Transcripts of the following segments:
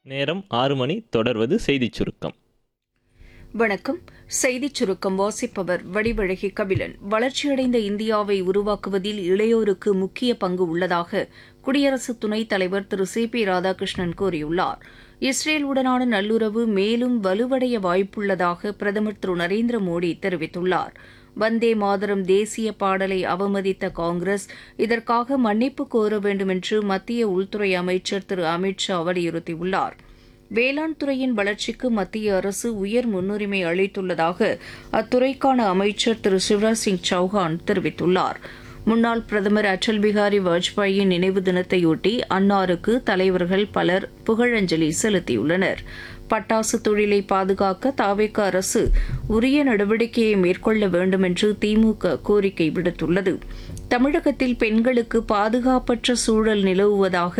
நேரம் ஆறு மணி தொடர்வது செய்திச் சுருக்கம் வணக்கம் செய்திச் சுருக்கம் வாசிப்பவர் வடிவழகி கபிலன் வளர்ச்சியடைந்த இந்தியாவை உருவாக்குவதில் இளையோருக்கு முக்கிய பங்கு உள்ளதாக குடியரசு துணைத் தலைவர் திரு சி பி ராதாகிருஷ்ணன் கூறியுள்ளார் இஸ்ரேலுடனான நல்லுறவு மேலும் வலுவடைய வாய்ப்புள்ளதாக பிரதமர் திரு நரேந்திர மோடி தெரிவித்துள்ளார் வந்தே மாதரம் தேசிய பாடலை அவமதித்த காங்கிரஸ் இதற்காக மன்னிப்பு கோர வேண்டும் என்று மத்திய உள்துறை அமைச்சர் திரு அமித் ஷா வலியுறுத்தியுள்ளார் வேளாண் துறையின் வளர்ச்சிக்கு மத்திய அரசு உயர் முன்னுரிமை அளித்துள்ளதாக அத்துறைக்கான அமைச்சர் திரு சிவராஜ் சிங் சௌஹான் தெரிவித்துள்ளார் முன்னாள் பிரதமர் அடல் பிகாரி வாஜ்பாயின் நினைவு தினத்தையொட்டி அன்னாருக்கு தலைவர்கள் பலர் புகழஞ்சலி செலுத்தியுள்ளனர் பட்டாசு தொழிலை பாதுகாக்க தாவேக அரசு உரிய நடவடிக்கையை மேற்கொள்ள வேண்டும் என்று திமுக கோரிக்கை விடுத்துள்ளது தமிழகத்தில் பெண்களுக்கு பாதுகாப்பற்ற சூழல் நிலவுவதாக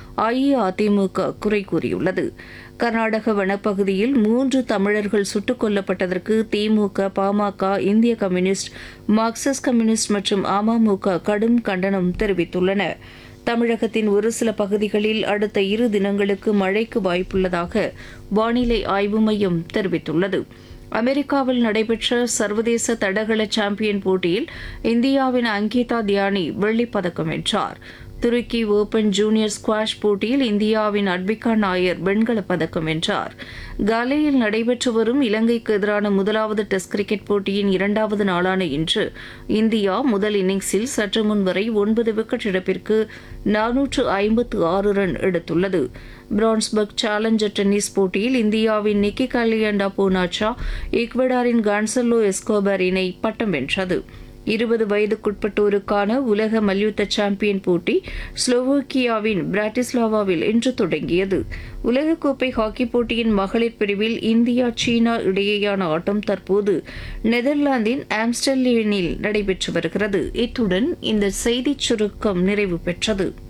அஇஅதிமுக குறை கூறியுள்ளது கர்நாடக வனப்பகுதியில் மூன்று தமிழர்கள் சுட்டுக் கொல்லப்பட்டதற்கு திமுக பாமக இந்திய கம்யூனிஸ்ட் மார்க்சிஸ்ட் கம்யூனிஸ்ட் மற்றும் அமமுக கடும் கண்டனம் தெரிவித்துள்ளன தமிழகத்தின் ஒரு சில பகுதிகளில் அடுத்த இரு தினங்களுக்கு மழைக்கு வாய்ப்புள்ளதாக வானிலை ஆய்வு மையம் தெரிவித்துள்ளது அமெரிக்காவில் நடைபெற்ற சர்வதேச தடகள சாம்பியன் போட்டியில் இந்தியாவின் அங்கிதா தியானி வெள்ளிப்பதக்கம் வென்றார் துருக்கி ஓபன் ஜூனியர் ஸ்குவாஷ் போட்டியில் இந்தியாவின் அட்பிகா நாயர் வெண்கலப் பதக்கம் வென்றார் காலேயில் நடைபெற்று வரும் இலங்கைக்கு எதிரான முதலாவது டெஸ்ட் கிரிக்கெட் போட்டியின் இரண்டாவது நாளான இன்று இந்தியா முதல் இன்னிங்ஸில் சற்று முன் வரை ஒன்பது விக்கெட் இழப்பிற்கு நானூற்று ஐம்பத்து ஆறு ரன் எடுத்துள்ளது பிரான்ஸ்பர்க் சேலஞ்சர் டென்னிஸ் போட்டியில் இந்தியாவின் நிக்கி கலியண்டா பூனாச்சா ஈக்வடாரின் கான்சல்லோ எஸ்கோபர் இணை பட்டம் வென்றது இருபது வயதுக்குட்பட்டோருக்கான உலக மல்யுத்த சாம்பியன் போட்டி ஸ்லோவோக்கியாவின் பிராட்டிஸ்லாவாவில் இன்று தொடங்கியது உலகக்கோப்பை ஹாக்கி போட்டியின் மகளிர் பிரிவில் இந்தியா சீனா இடையேயான ஆட்டம் தற்போது நெதர்லாந்தின் ஆம்ஸ்டர்லினில் நடைபெற்று வருகிறது இத்துடன் இந்த செய்திச் சுருக்கம் நிறைவு பெற்றது